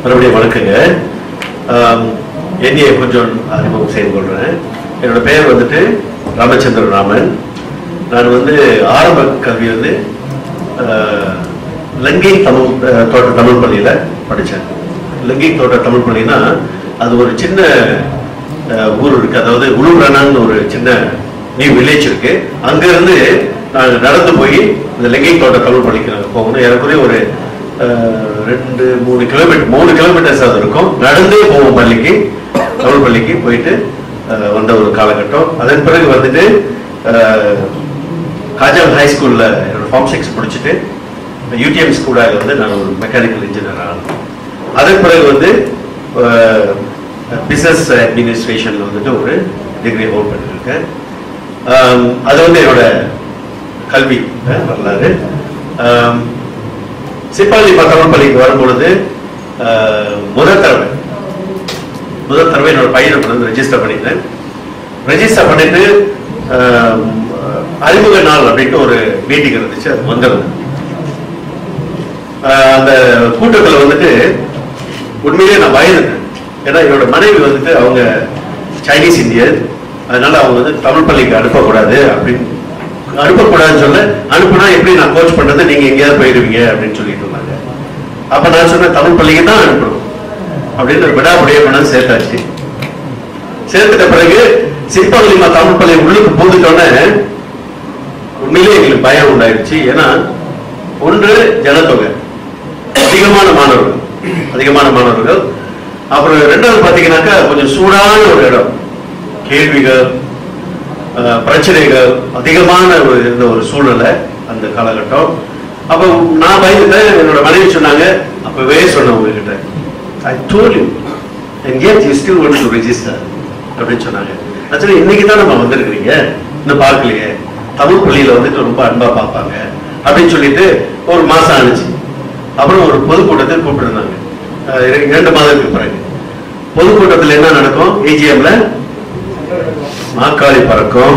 மறுபடியும் வணக்கங்க ஆம், என்னைய கொஞ்சம் அறிமுகம் செய்து கொள்றேன் என்னோட பெயர் வந்துட்டு ராமச்சந்திரன் ராமன் நான் வந்து ஆரம்ப கல்வி வந்து ஆஹ், லங்கை தமிழ் ஆஹ், தோட்ட தமிழ் பள்ளியில் படித்தேன் லங்கை தோட்ட தமிழ் பள்ளினா அது ஒரு சின்ன ஆஹ், ஊர் இருக்கு அதாவது உளுரானான்னு ஒரு சின்ன நியூ வில்லேஜ் இருக்கு அங்கிருந்து நாங்கள் நடந்து போய் இந்த லங்கை தோட்ட தமிழ் பள்ளிக்கு நாங்கள் போகணும் ஏறக்குறைய ஒரு ஆஹ், ரெண்டு மூணு கிலோமீட்டர் மூணு கிலோமீட்டர்ஸ் அது இருக்கும் நடந்தே போவோம் பள்ளிக்கு தமிழ் பள்ளிக்கு போயிட்டு ஆஹ், வந்த ஒரு காலகட்டம் அதன் பிறகு வந்துட்டு ஆஹ், காஜால் ஹை ஸ்கூல்ல என்னோட ஃபார்ம் சிக்ஸ் முடிச்சுட்டு யூடிஎம் ஸ்கூலாக வந்து நான் ஒரு மெக்கானிக்கல் இன்ஜினியர் ஆனேன் அதன் பிறகு வந்து பிஸ்னஸ் அட்மினிஸ்ட்ரேஷன்ல வந்துட்டு ஒரு டிகிரி ஹோல்ட் பண்ணிருக்கேன் ஆம், அது வந்து என்னோட கல்வி அஹ், வரலாறு ஆம், சிப்பாளி தமிழ் பள்ளிக்கு வரும்பொழுது ஆஹ், முதல் தடவை முதல் தடவை என்னோட பையனை கொண்டு வந்து ரெஜிஸ்டர் பண்ணிட்டேன் ரெஜிஸ்டர் பண்ணிட்டு ஆஹ், அறிமுக நாள் அப்படின்ட்டு ஒரு மீட்டிங் இருந்துச்சு அது வந்திருந்தேன் ஆஹ், அந்த கூட்டத்தில் வந்துட்டு உண்மையிலேயே நான் பயந்துட்டேன் ஏன்னா என்னோட மனைவி வந்துட்டு அவங்க சைனீஸ் இந்தியர் அதனால அவங்க வந்து தமிழ் பள்ளிக்கு அனுப்பக்கூடாது அப்படின்னு அனுப்பக்கூடாதுன்னு சொல்ல அனுப்புனா எப்படி நான் கோச் பண்றது நீங்க எங்கேயாவது போயிடுவீங்க அப்படின்னு சொல்லிட்டு இருந்தாங்க அப்ப நான் சொன்னேன் தமிழ் பள்ளிக்கு தான் அனுப்பணும் அப்படின்னு ஒரு விடாபடியே கொண்டாந்து சேர்த்தாச்சு சேர்த்துட்ட பிறகு சிற்பலிமா தமிழ் பள்ளி உள்ளுக்கு பூந்துட்டோன்னே உண்மையிலே எங்களுக்கு பயம் உண்டாயிடுச்சு ஏன்னா ஒன்று ஜனத்தொகை அதிகமான மாணவர்கள் அதிகமான மாணவர்கள் அப்புறம் ரெண்டாவது பாத்தீங்கன்னாக்கா கொஞ்சம் சூடான ஒரு இடம் கேள்விகள் அஹ், பிரச்சனைகள் அதிகமான ஒரு இருந்த ஒரு சூழ்நிலை அந்த காலகட்டம் அப்போ நான் பயந்துட்டேன் என்னோட மனைவி சொன்னாங்க அப்பவே சொன்னேன் உங்ககிட்ட I told you and yet you still want to register அப்படின்னு சொன்னாங்க ஆக்சுவலி இன்னைக்கு தான் நம்ம வந்திருக்கிறீங்க இன்னும் பார்க்கலையே தமிழ் பள்ளியில வந்துட்டு ரொம்ப அன்பா பார்ப்பாங்க அப்படின்னு சொல்லிட்டு ஒரு மாசம் ஆனிச்சு அப்புறம் ஒரு பொதுக்கூட்டத்தை கூப்பிட்டுருந்தாங்க அஹ் இர- இரண்டு மாதத்துக்கு பிறகு பொதுக்கூட்டத்தில் என்ன நடக்கும் ஏஜிஎம்ல மாக்காளி பறக்கும்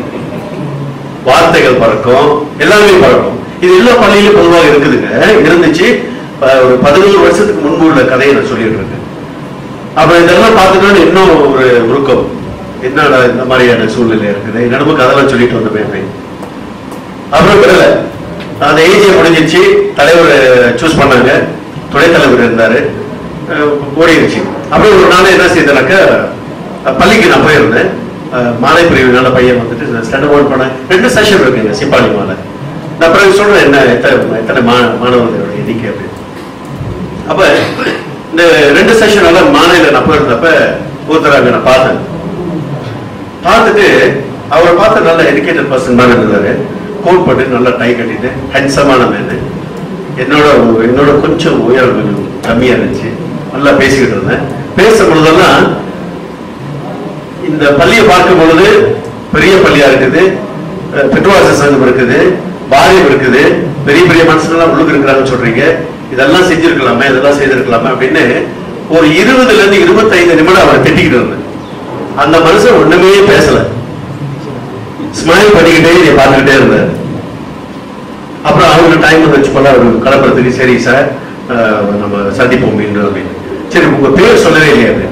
வார்த்தைகள் பறக்கும் எல்லாமே பறக்கும் இது எல்லா பள்ளியிலும் பொதுவாக இருக்குதுங்க இருந்துச்சு அஹ் ஒரு பதினோரு வருஷத்துக்கு முன்பு உள்ள கதையை நான் சொல்லிட்டு இருக்கேன் அப்ப இதெல்லாம் பார்த்துட்டோன்னு இன்னும் ஒரு உருக்கம் என்னடா இந்த மாதிரியான சூழ்நிலை இருக்குது என்னடமோ கதெல்லாம் சொல்லிட்டு வந்தோமே அப்படின்னு அப்புறம் விடல அந்த ஏஜியை முடிஞ்சிச்சு தலைவர் சூஸ் பண்ணாங்க துணைத் தலைவர் இருந்தாரு அஹ் ஓடிடுச்சு அப்புறம் ஒரு நாள் என்ன செய்தனாக்க அஹ் பள்ளிக்கு நான் போயிருந்தேன் அஹ் மாலை பிரிவினால பையன் வந்துட்டு ஸ்டாண்டர்ட் ஒன் பண்ணேன் ரெண்டு செஷன் இருக்குங்க சிப்பாளி மாலை நான் பிறகு சொல்றேன் என்ன எத்தனை எத்தனை மா- மாணவர்களோட எண்ணிக்கை அப்படின்னு அப்ப இந்த ரெண்டு செஷன் எல்லாம் மாலையில நான் போயிருந்தப்ப ஒருத்தர் அங்க நான் பார்த்தேன் பார்த்துட்டு அவரை பார்த்து நல்ல எஜுகேட்டட் பர்சன் தான் இருந்தாரு கோட் போட்டு நல்லா டை கட்டிட்டு ஹேண்ட்ஸமான மேனு என்னோட என்னோட கொஞ்சம் உயரம் கொஞ்சம் கம்மியா இருந்துச்சு நல்லா பேசிக்கிட்டு இருந்தேன் பேசும் பொழுதெல்லாம் இந்த பள்ளியை பார்க்கும் பொழுது பெரிய பள்ளியா இருக்குது அஹ் பெட்ரோவாச சங்கம் இருக்குது பாரியம் இருக்குது பெரிய பெரிய மனுஷங்கள்லாம் உள்ளுக்கு இருக்கிறாங்கன்னு சொல்றீங்க இதெல்லாம் செஞ்சிருக்கலாமே இதெல்லாம் செய்திருக்கலாமே அப்படின்னு ஒரு இருபதுல இருந்து இருபத்தைந்து நிமிடம் அவரை திட்டிக்கிட்டு இருந்தேன் அந்த மனுஷன் ஒண்ணுமே பேசல ஸ்மைல் பண்ணிக்கிட்டே இதை பார்த்துக்கிட்டே இருந்தார் அப்புறம் அவருக்கு டைம் வந்து வச்சு போல அவர் கிளம்புறதுக்கு சரி சார் அஹ், நம்ம சந்திப்போம் மீண்டும் அப்படின்னு சரி உங்க பேர் சொல்லவே இல்லையா அப்படின்னு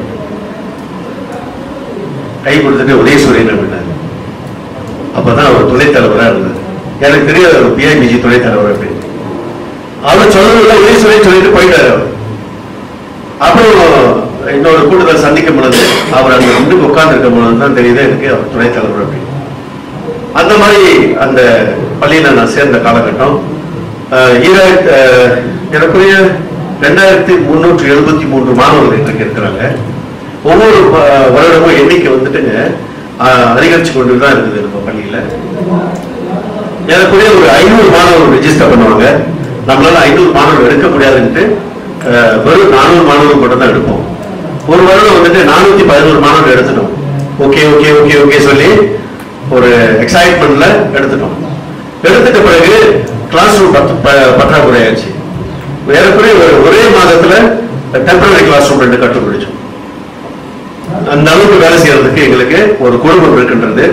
கை கொடுத்துட்டு உதயசூரியன் அப்படின்னாரு அப்பதான் அவர் துணைத் தலைவரா இருந்தார் எனக்கு தெரியாது அவர் பிஐபிஜி துணைத் தலைவர் அப்படின்னு அவர் சொல்லல உதயசூரியன் சொல்லிட்டு போயிட்டாரு அவர் அப்புறம் இன்னொரு கூட்டத்தில் சந்திக்கும் பொழுது அவர் அங்க முன்னுக்கு உட்கார்ந்து இருக்கும் பொழுது தான் தெரியுது எனக்கு அவர் துணைத் தலைவர் அப்படின்னு அந்த மாதிரி அந்த பள்ளியில நான் சேர்ந்த காலகட்டம் அஹ், ஈராயிரத்து அஹ், எனக்குரிய ரெண்டாயிரத்தி முன்னூற்றி எழுபத்தி மூன்று மாணவர்கள் இன்றைக்கு இருக்கிறாங்க ஒவ்வொரு அஹ், வருடமும் எண்ணிக்கை வந்துட்டுங்க அஹ், அதிகரிச்சு கொண்டு தான் இருக்குது நம்ம பள்ளியில எனக்குரிய ஒரு ஐநூறு மாணவர்கள் ரெஜிஸ்டர் பண்ணுவாங்க நம்மளால ஐநூறு மாணவர்கள் எடுக்க முடியாதுன்ட்டு அஹ், வெறும் நானூறு மாணவர்கள் மட்டும் தான் எடுப்போம் ஒரு வருடம் வந்துட்டு நானூத்தி பதினோரு மாணவர்கள் எடுத்துட்டோம் ஓகே ஓகே ஓகே ஓகே சொல்லி ஒரு எக்ஸைட்மெண்ட்ல எடுத்துட்டோம் எடுத்துட்ட பிறகு கிளாஸ் ரூம் பத்து ப- பற்றாக்குறை ஆயிடுச்சு ஏறக்குறைய ஒரு ஒரே மாதத்துல டெம்பரரி கிளாஸ் ரூம் ரெண்டு கண்டுபிடிச்சோம் அந்த அளவுக்கு வேலை செய்யறதுக்கு எங்களுக்கு ஒரு குடும்பம் இருக்கின்றது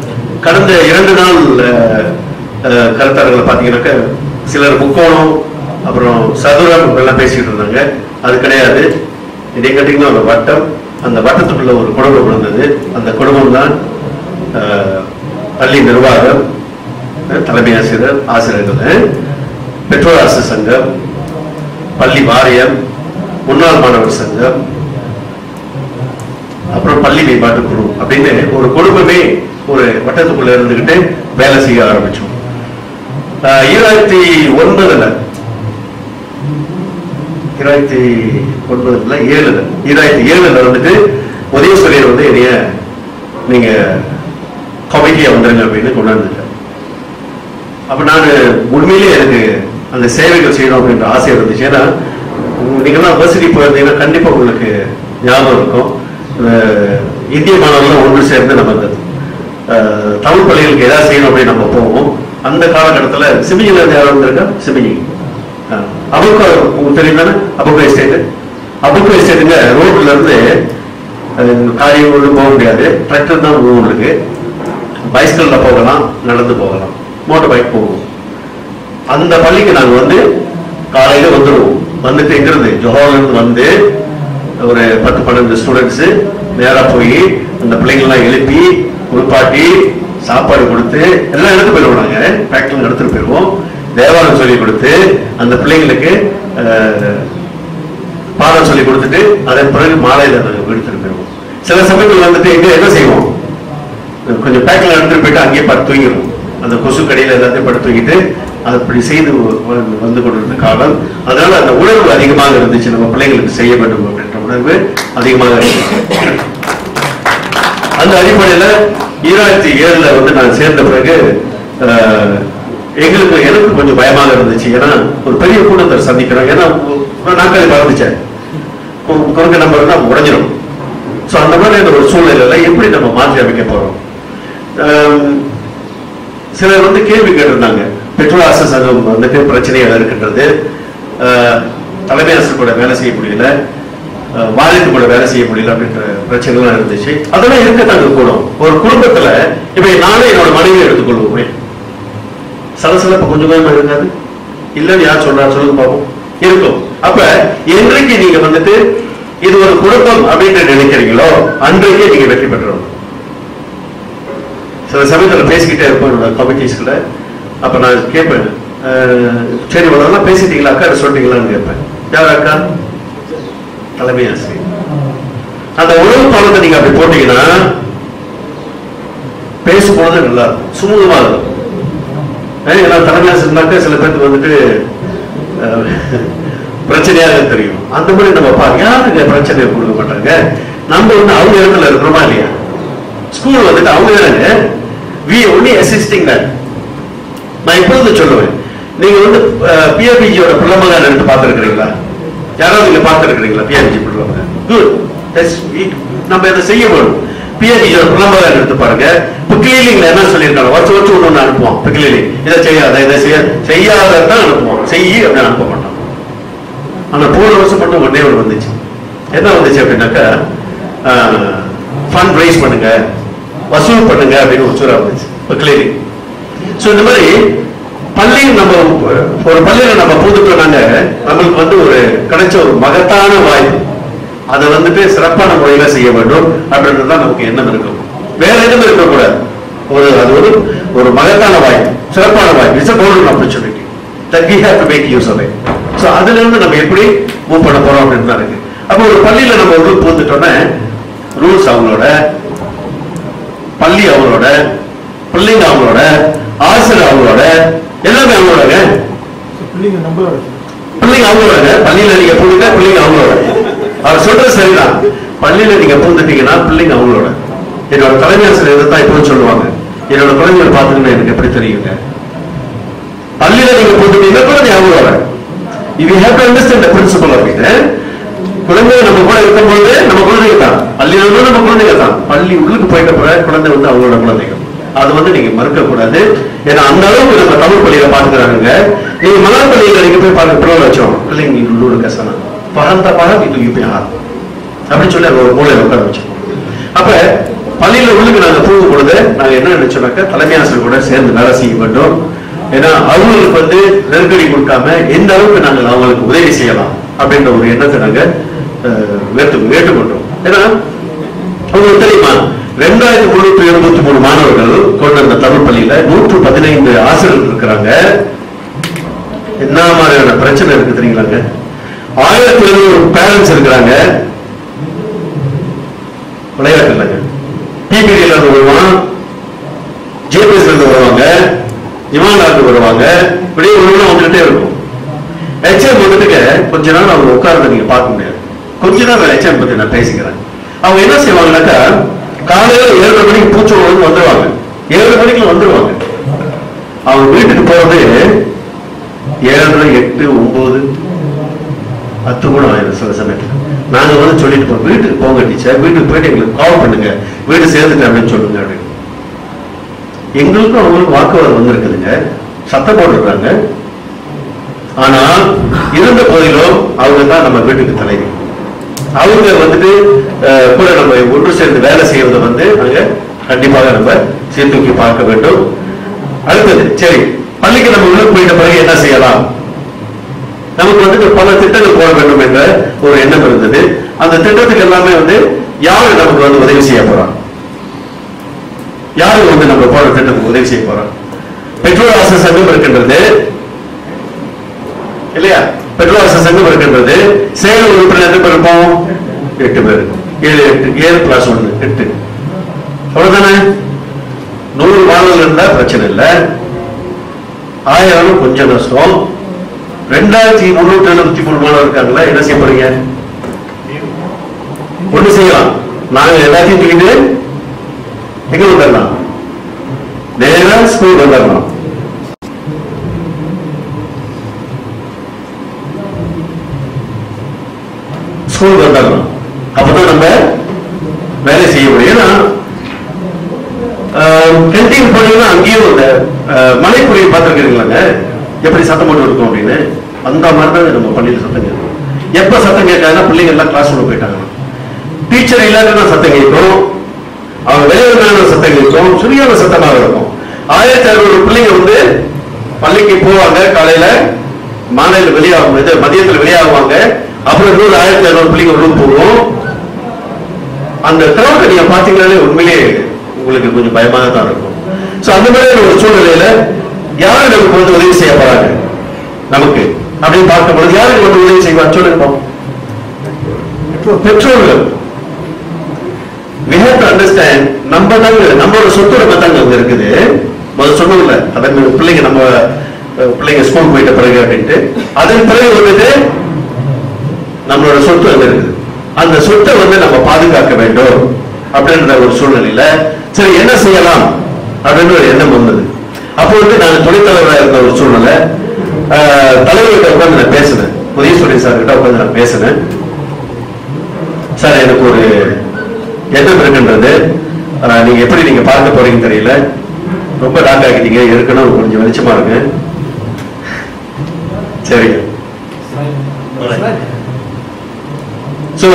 கடந்த இரண்டு நாள் அஹ், அஹ், கருத்தாளர்களை பார்த்தீங்கன்னாக்க சிலர் முக்கோணம் அப்புறம் சதுரம் எல்லாம் பேசிட்டு இருந்தாங்க அது கிடையாது இதே கேட்டீங்கன்னா ஒரு வட்டம் அந்த வட்டத்துக்குள்ள ஒரு குடும்பம் இருந்தது அந்த குடும்பம் தான் அஹ், பள்ளி நிர்வாகம் அஹ், தலைமை ஆசிரியர் ஆசிரியர்கள் அஹ், பெற்றோர் ஆசிரியர் சங்கம் பள்ளி வாரியம் முன்னாள் மாணவர் சங்கம் அப்புறம் பள்ளி மேம்பாட்டு குழு அப்படின்னு ஒரு குடும்பமே ஒரு வட்டத்துக்குள்ள இருந்துகிட்டு வேலை செய்ய ஆரம்பிச்சோம் ஆஹ் ஈராயிரத்தி ஒன்பதுல ஈராயிரத்தி ஒன்பதுல ஏழுல ஈராயிரத்தி ஏழுல வந்துட்டு உதயசூரியர் வந்து என்னைய நீங்க கமிட்டியா வந்துருங்க அப்படின்னு கொண்டாந்துட்டார் அப்ப நான் உண்மையிலேயே எனக்கு அந்த சேவைகள் செய்யணும் அப்படின்ற ஆசை இருந்துச்சு ஏன்னா உங்க- நீங்கெல்லாம் வசதி போயிருந்தீங்கன்னா கண்டிப்பா உங்களுக்கு ஞாபகம் இருக்கும் அஹ் இந்திய மாணவர்கள் ஒன்று சேர்ந்து நம்ம இந்த அஹ், தமிழ் பள்ளிகளுக்கு ஏதாவது செய்யணும் அப்படின்னு நம்ம போவோம் அந்த காலகட்டத்துல சிமிங்கில இருந்து யாரும் வந்திருக்கா சிமிங்கி அபுக்கோ உங்களுக்கு தெரியும் தானே அபுக்கோ எஸ்டேட் அபுக்கோ எஸ்டேட்டுங்க ரோட்ல இருந்து அஹ், காரியம் ஒன்றும் போக முடியாது டிராக்டர் தான் போகும் உங்களுக்கு பைஸ்கிளில் போகலாம் நடந்து போகலாம் மோட்டர் பைக் போகும் அந்த பள்ளிக்கு நாங்க வந்து காலையில வந்துடுவோம் வந்துட்டு எங்கிருந்து ஜோஹர்ல இருந்து வந்து ஒரு பத்து பன்னெண்டு ஸ்டூடெண்ட்ஸ் நேரா போய் அந்த பிள்ளைங்கள்லாம் எழுப்பி குளிப்பாட்டி சாப்பாடு கொடுத்து எல்லாம் எடுத்து போயிடுவோம் நாங்க பேக்கிங் எடுத்துட்டு போயிடுவோம் தேவாரம் சொல்லி கொடுத்து அந்த பிள்ளைங்களுக்கு அஹ், பாடம் சொல்லி கொடுத்துட்டு அதன் பிறகு மாலையில நாங்க எடுத்துட்டு போயிடுவோம் சில சமயங்கள் வந்துட்டு எங்க என்ன செய்வோம் கொஞ்சம் பேக்கில் எடுத்துட்டு போயிட்டு அங்கேயே படுத்து தூங்கிடும் அந்த கொசு கடையில எல்லாத்தையும் படுத்து தூங்கிட்டு அது அப்படி செய்து வந்து- வந்து கொண்டிருந்த காலம் அதனால அந்த உணர்வு அதிகமாக இருந்துச்சு நம்ம பிள்ளைங்களுக்கு செய்ய வேண்டும் அப்படின்ற உணர்வு அதிகமாக இருந்துச்சு அந்த அடிப்படையில ஈராயிரத்தி ஏழுல வந்து நான் சேர்ந்த பிறகு அஹ், எங்களுக்கு எனக்கு கொஞ்சம் பயமாக இருந்துச்சு ஏன்னா ஒரு பெரிய கூட்டத்தை சந்திக்கிறோம் ஏன்னா ஒரு நாட்களை பறந்துச்சேன் குறுக்க நம்பர் தான் உடஞ்சிடும் ஸோ அந்த மாதிரி ஒரு சூழ்நிலையில எப்படி நம்ம மாற்றி அமைக்க போறோம் ஆம், சிலர் வந்து கேள்வி கேட்டிருந்தாங்க பெட்ரோல் ஆசிரியர் சங்கம் வந்துட்டு பிரச்சனைகள் இருக்கின்றது ஆஹ், தலைமை ஆசிரியர் கூட வேலை செய்ய முடியல ஆஹ், வாரியத்து கூட வேலை செய்ய முடியல அப்படின்ற பிரச்சனைலாம் இருந்துச்சு அதெல்லாம் இருக்கத்தாங்க கூடும் ஒரு குடும்பத்துல இப்ப நானே என்னோட மனைவியை எடுத்துக்கொள்வோமே சலசலப்பு கொஞ்சம் கொஞ்சமா இருக்காது இல்லன்னு யார் சொல்றா சொல்லுங்க பாப்போம் இருக்கும் அப்ப என்றைக்கு நீங்க வந்துட்டு இது ஒரு குடும்பம் அப்படின்னு நினைக்கிறீங்களோ அன்றைக்கே நீங்க வெற்றி பெற்றோம் சில சமயத்துல பேசிக்கிட்டே இருப்போம் என்னோட கமிட்டிஸ்ல அப்ப நான் கேட்பேன் அஹ், சரி இவ்வளவுலாம் பேசிட்டீங்களா அக்கா இதை சொல்லிட்டீங்களான்னு கேட்பேன் யார் அக்கா தலைமை ஆசிரியர் அந்த உணவு பாலத்தை நீங்க அப்படி போட்டீங்கன்னா பேசும்பொழுது நல்லா இருக்கும் சுமூகமா இருக்கும் ஏன் ஏன்னா தலைமை ஆசிரியர்னாக்க சில பேருக்கு வந்துட்டு அஹ், பிரச்சனையாக தெரியும் அந்த மாதிரி நம்ம பா யாருக்கு பிரச்சனை கொடுக்க மாட்டாங்க நம்ம வந்து அவங்க இடத்துல இருக்கிறோமா இல்லையா ஸ்கூல் வந்துட்டு அவங்க தானங்க வி ஒன்லி அசிஸ்டிங் that நான் இப்பொழுது சொல்லுவேன் நீங்க வந்து பிஆர்பிஜியோட பிள்ளைமகன் எடுத்து பார்த்துருக்கிறீங்களா யாராவது நீங்க பார்த்துருக்கிறீங்களா பிஆர்பிஜி பிள்ளைமகன் குட் நம்ம இதை செய்ய வேணும் பிஆர்பிஜியோட பிள்ளைமகன் எடுத்து பாருங்க இப்போ கிளீனிங்ல என்ன சொல்லியிருக்காங்க வருஷம் வருஷம் ஒன்று ஒன்று அனுப்புவோம் இப்போ கிளீனிங் இதை செய்யாத இதை செய்ய செய்யாதான் அனுப்புவோம் செய்யி அப்படின்னு அனுப்ப மாட்டோம் ஆனா போன வருஷம் மட்டும் ஒன்னே ஒன்று வந்துச்சு என்ன வந்துச்சு அப்படின்னாக்கா ஃபண்ட் ரைஸ் பண்ணுங்க வசூல் பண்ணுங்க அப்படின்னு ஒரு சூறா வந்துச்சு இப்போ கிளீனிங் ஸோ இந்த மாதிரி பள்ளியில் நம்ம ஒரு பள்ளியில நம்ம பூந்துட்டோம்னாங்க நம்மளுக்கு வந்து ஒரு கிடைச்ச ஒரு மகத்தான வாய்ப்பு அதை வந்துட்டு சிறப்பான முறையில செய்ய வேண்டும் அப்படின்றது தான் நமக்கு எண்ணம் இருக்கும் வேற எதுவும் இருக்கக்கூடாது ஒரு அது ஒரு ஒரு மகத்தான வாய்ப்பு சிறப்பான வாய்ப்பு it's golden opportunity that we have to make use of it so அதுல இருந்து நம்ம எப்படி மூவ் பண்ண போறோம் அப்படின்னு தான் இருக்கு அப்போ ஒரு பள்ளியில நம்ம உள்ள பூந்துட்டோன்னே ரூல்ஸ் அவங்களோட பள்ளி அவங்களோட பிள்ளைங்க அவங்களோட ஆசிரியர் அவங்களோட எல்லாமே அவங்களோட பிள்ளைங்க நம்மளோட பிள்ளைங்க அவங்களோட பள்ளியில நீங்க பூந்துட்டா பிள்ளைங்க அவங்களோட அவர் சொல்றது சரிதான் பள்ளியில நீங்க பூந்துட்டீங்கன்னா பிள்ளைங்க அவங்களோட என்னோட தலைமை ஆசிரியர் இதைத்தான் இப்பவும் சொல்லுவாங்க என்னோட குழந்தைகளை பார்த்துக்கணும் எனக்கு எப்படி தெரியுங்க பள்ளியில நீங்க பூந்துட்டீங்கன்னா குழந்தை அவங்களோட you have to understand the principle of it குழந்தைங்க நம்ம கூட இருக்கும்போது நம்ம குழந்தைங்க தான் பள்ளியில இருந்து நம்ம குழந்தைங்க தான் பள்ளி உள்ளுக்கு போயிட்ட பிறகு குழந்தை வந்து அவங்களோட குழந்தைங்க அது வந்து நீங்க மறுக்க கூடாது ஏன்னா அந்த அளவுக்கு நம்ம தமிழ் பள்ளியில பாத்துக்கிறாங்க நீங்க மலர் பள்ளியில நீங்க போய் பாருங்க பிள்ளை வச்சோம் பிள்ளைங்க உள்ளூர் கசனா பகந்த பகம் இது யூபிஆர் அப்படின்னு சொல்லி அங்க ஒரு மூலையில உட்கார வச்சோம் அப்ப பள்ளியில உள்ளுக்கு நாங்க போகும் பொழுது நாங்க என்ன நினைச்சோம்னாக்க தலைமை ஆசிரியர் கூட சேர்ந்து வேலை செய்ய வேண்டும் ஏன்னா அவங்களுக்கு வந்து நெருக்கடி கொடுக்காம எந்த அளவுக்கு நாங்கள் அவங்களுக்கு உதவி செய்யலாம் அப்படின்ற ஒரு எண்ணத்தை நாங்க அஹ், ஏற்று ஏற்றுக்கொண்டோம் ஏன்னா உங்களுக்கு தெரியுமா ரெண்டாயிரத்தி முன்னூத்தி எழுபத்தி மூணு மாணவர்கள் கொண்ட அந்த தமிழ் பள்ளியில நூற்று பதினைந்து ஆசிரியர்கள் இருக்கிறாங்க என்ன மாதிரியான பிரச்சனை இருக்கு தெரியுங்களாங்க ஆயிரத்தி எழுநூறு பேரண்ட்ஸ் இருக்கிறாங்க விளையாட்டு இல்லைங்க பிபிடில இருந்து வருவான் ஜேபிஎஸ்ல இருந்து வருவாங்க இமான்ல இருந்து வருவாங்க இப்படியே ஒரு வந்துகிட்டே இருக்கும் ஹெச்எம் வந்துட்டுங்க கொஞ்ச நாள் அவங்க உட்கார்ந்து நீங்க பார்க்க முடியாது கொஞ்ச நாள் ஹெச்எம் பத்தி நான் பேசிக்கிறேன் அவங்க என்ன செய்வாங்கன்னாக்கா காலையில ஏழரை மணிக்கு பூச்சோடு வந்து வந்துருவாங்க ஏழு மணிக்கு வந்துருவாங்க அவங்க வீட்டுக்கு போறது ஏழரை எட்டு ஒன்பது பத்து கூட ஆயிரம் சில சமயத்துல நாங்க வந்து சொல்லிட்டு போறோம் வீட்டுக்கு போங்க டீச்சர் வீட்டுக்கு போயிட்டு எங்களுக்கு கால் பண்ணுங்க வீடு சேர்ந்துட்டேன் அப்படின்னு சொல்லுங்க அப்படின்னு எங்களுக்கும் அவங்களுக்கும் வாக்குவாதம் வந்திருக்குதுங்க சத்தம் போட்டுருக்காங்க ஆனா இருந்த போதிலும் அவங்க தான் நம்ம வீட்டுக்கு தலைவி அவங்க வந்துட்டு அஹ், கூட நம்ம ஒன்று சேர்ந்து வேலை செய்யறதை வந்து நாங்க கண்டிப்பாக நம்ம சீர்தூக்கி பார்க்க வேண்டும் அடுத்தது சரி பள்ளிக்கு நம்ம உள்ள போயிட்ட பிறகு என்ன செய்யலாம் நமக்கு வந்து பல திட்டங்கள் போட வேண்டும் என்ற ஒரு எண்ணம் இருந்தது அந்த திட்டத்துக்கு எல்லாமே வந்து யாரு நமக்கு வந்து உதவி செய்ய போறான் யாரு வந்து நம்ம போற திட்டத்துக்கு உதவி செய்ய போறோம் பெட்ரோல் ஆசை சங்கம் இருக்கின்றது இல்லையா பெட்ரோல் ஆசை சங்கம் இருக்கின்றது செயல் உறுப்பினர் எத்தனை பேர் இருப்போம் எட்டு பேர் ஏழு எட்டு ஏழு பிளஸ் ஒன்று எட்டு அவ்வளவுதானே நூறு மாணவர்கள் இருந்தா பிரச்சனை இல்லை ஆயிரம் கொஞ்சம் கஷ்டம் ரெண்டாயிரத்தி முன்னூத்தி எழுபத்தி மூணு மாணவர் இருக்காங்களா என்ன செய்ய போறீங்க ஒண்ணு செய்யலாம் நாங்க எல்லாத்தையும் தூக்கிட்டு எங்க வந்துடலாம் நேரா ஸ்கூல் வந்துடலாம் ஸ்கூல் வந்துடலாம் அப்பதான் நம்ம வேலை செய்ய முடியும் ஏன்னா கென்டீன் போனீங்கன்னா அங்கேயும் இந்த அஹ், மலைக்குடியை பார்த்துருக்கீங்களாங்க எப்படி சத்தம் போட்டு இருக்கும் அப்படின்னு அந்த மாதிரி தான் நம்ம பள்ளியில் சத்தம் கேட்கும் எப்ப சத்தம் கேட்காங்கன்னா பிள்ளைங்க எல்லாம் கிளாஸ் ரூம் போயிட்டாங்க டீச்சர் இல்லாத சத்தம் கேட்கும் அவங்க வெளியே சத்தம் கேட்கும் சரியான சத்தமாக இருக்கும் ஆயிரத்தி அறுநூறு பிள்ளைங்க வந்து பள்ளிக்கு போவாங்க காலையில மாலையில வெளியாகும் இது மதியத்துல வெளியாகுவாங்க அப்புறம் இன்னொரு ஆயிரத்தி அறுநூறு பிள்ளைங்க உள்ள போகும் அந்த கிரௌட நீங்க பாத்தீங்கன்னாலே உண்மையிலேயே உங்களுக்கு கொஞ்சம் பயமாக தான் இருக்கும் சோ அந்த மாதிரியான ஒரு சூழ்நிலையில யாரு நமக்கு வந்து உதவி செய்ய போறாங்க நமக்கு அப்படின்னு பார்க்கும் பொழுது யாருக்கு வந்து உதவி செய்வாங்க சொல்லுங்க பாப்போம். பெற்றோர்கள் we have to understand நம்ம தாங்க நம்மளோட சொத்து நம்ம தாங்க அங்க இருக்குது முதல்ல சொன்னோம்ல அதன் பிள்ளைங்க நம்ம அஹ், பிள்ளைங்க ஸ்கூல் போயிட்ட பிறகு அப்படின்ட்டு அதன் பிறகு வந்துட்டு நம்மளோட சொத்து அங்க இருக்குது அந்த சொத்தை வந்து நம்ம பாதுகாக்க வேண்டும் அப்படின்ற ஒரு சூழ்நிலையில சரி என்ன செய்யலாம் அப்படின்னு ஒரு எண்ணம் வந்தது அப்போ வந்து நான் துணைத் தலைவராக இருந்த ஒரு சூழ்நிலை ஆஹ், தலைவர்கிட்ட உட்கார்ந்து நான் பேசினேன் உதயசூரி சார் கிட்ட உட்கார்ந்து நான் பேசினேன் சார் எனக்கு ஒரு எண்ணம் இருக்கின்றது ஆஹ், நீங்க எப்படி நீங்க பார்க்க போறீங்கன்னு தெரியல ரொம்ப டாக் ஆக்கிட்டீங்க இருக்கணும் கொஞ்சம் வெளிச்சமா இருக்கு சரிங்க ஸோ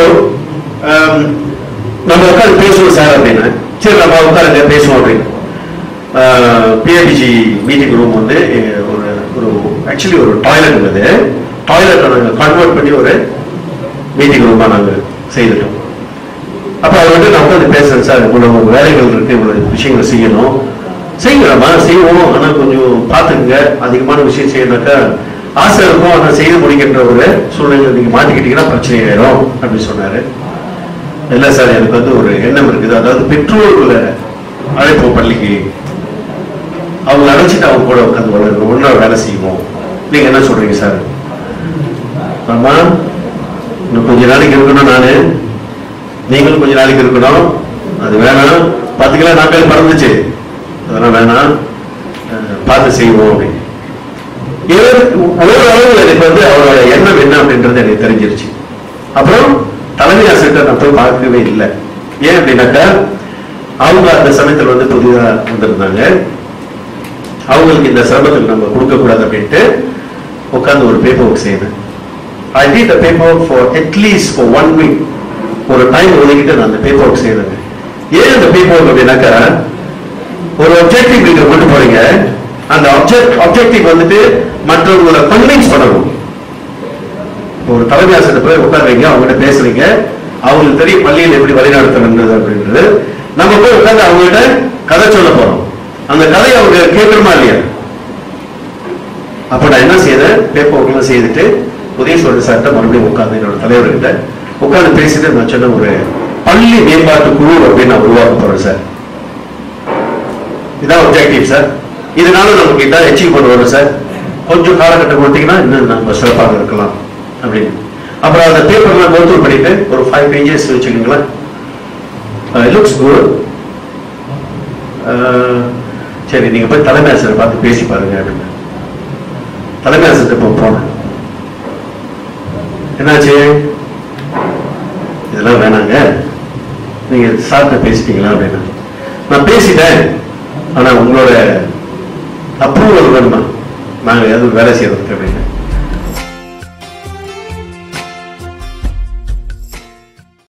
நம்ம உட்காந்து பேசுவோம் சார் அப்படின்னு சரி நம்ம உட்காருங்க பேசுவோம் அப்படின்னு பிஏபிஜி மீட்டிங் ரூம் வந்து அஹ், ஒரு ஒரு ஆக்சுவலி ஒரு டாய்லெட் இருந்தது டாய்லெட்டை நாங்கள் கன்வெர்ட் பண்ணி ஒரு மீட்டிங் ரூமாக நாங்கள் செய்துட்டோம் அப்போ அவர் வந்து நான் உட்காந்து பேசுறேன் சார் இவ்வளவு வேலைகள் இருக்கு இவ்வளவு விஷயங்களை செய்யணும் செய்யலாமா செய்வோம் ஆனால் கொஞ்சம் பார்த்துக்குங்க அதிகமான விஷயம் செய்யணும்னாக்கா ஆசை இருக்கும் ஆனால் செய்து முடிக்கின்ற ஒரு சூழ்நிலை நீங்க மாட்டிக்கிட்டீங்கன்னா பிரச்சனை ஆயிரும் அப்படின்னு சொன்னாரு இல்ல சார் எனக்கு வந்து ஒரு எண்ணம் இருக்குது அதாவது பெற்றோர்களை அழைப்போம் பள்ளிக்கு அவங்க அழைச்சிட்டு அவங்க கூட உட்காந்து வளர்க்கணும் ஒன்றா வேலை செய்வோம் நீங்க என்ன சொல்றீங்க சார் ஆமா இன்னும் கொஞ்ச நாளைக்கு இருக்கணும் நானு நீங்களும் கொஞ்ச நாளைக்கு இருக்கணும் அது வேணாம் பத்து கிலோ நாட்கள் பறந்துச்சு அதெல்லாம் வேணாம் அஹ், பார்த்து செய்வோம் அப்படின்னு இவர் ஒரு அளவில் எனக்கு வந்து அவரோட எண்ணம் என்ன அப்படின்றது எனக்கு தெரிஞ்சிருச்சு அப்புறம் தலைமை ஆசிரியர் நான் போய் பார்க்கவே இல்லை ஏன் அப்படின்னாக்கா அவங்க அந்த சமயத்தில் வந்து புதிதா வந்திருந்தாங்க அவங்களுக்கு இந்த சிரமத்தில் நம்ம கொடுக்க கூடாது அப்படின்ட்டு உட்கார்ந்து ஒரு பேப்பர் ஒர்க் செய்தேன் I did the paper work for at least for one week ஒரு டைம் ஒதுக்கிட்டு நான் அந்த பேப்பர் ஒர்க் செய்தேங்க ஏன் அந்த பேப்பர் ஒர்க் அப்படின்னாக்கா ஒரு objective நீங்க கொண்டு போறீங்க அந்த ஆப்ஜெக்ட் ஆப்ஜெக்டிவ் வந்துட்டு மற்றவங்களை கன்வின்ஸ் பண்ணணும் இப்போ ஒரு தலைமை ஆசிரியர் போய் உட்காருறீங்க அவங்ககிட்ட பேசுறீங்க அவங்களுக்கு தெரியும் பள்ளியில் எப்படி வழிநடத்தணுன்றது அப்படின்றது நம்ம போய் உட்கார்ந்து அவங்ககிட்ட கதை சொல்ல போறோம் அந்த கதையை அவங்க கேட்கணுமா இல்லையா அப்ப நான் என்ன செய்தேன் பேப்பர் ஒர்க்லாம் செய்துட்டு உதயசோழர் சார்ட்ட மறுபடியும் உட்கார்ந்து என்னோட தலைவர்கிட்ட உட்கார்ந்து பேசிட்டு நான் சொன்ன ஒரு பள்ளி மேம்பாட்டு குழு அப்படின்னு நான் உருவாக்க போறேன் சார் இதான் ஒப்ஜெக்டிவ் சார் இதனால நமக்கு இதான் அச்சீவ் பண்ணுவோம் சார் கொஞ்சம் காலகட்டம் கொடுத்தீங்கன்னா இன்னும் நம்ம சிறப்பாக இருக்கலாம் அப்படின்னு அப்புறம் அந்த பேப்பர்லாம் கோத்ரூ பண்ணிட்டு ஒரு ஃபைவ் பேஜஸ் வச்சுக்கோங்களேன் லுக்ஸ் குட் சரி நீங்க போய் தலைமை ஆசிரியர் பார்த்து பேசி பாருங்க அப்படின்னு தலைமை ஆசிரியர் இப்போ போனேன் என்னாச்சு இதெல்லாம் வேணாங்க நீங்க சார்ட்ட பேசிட்டீங்களா அப்படின்னு நான் பேசிட்டேன் ஆனா உங்களோட அப்ரூவல் வேணுமா நாங்க எதுவும் வேலை செய்யறதுக்கு அப்படின்னு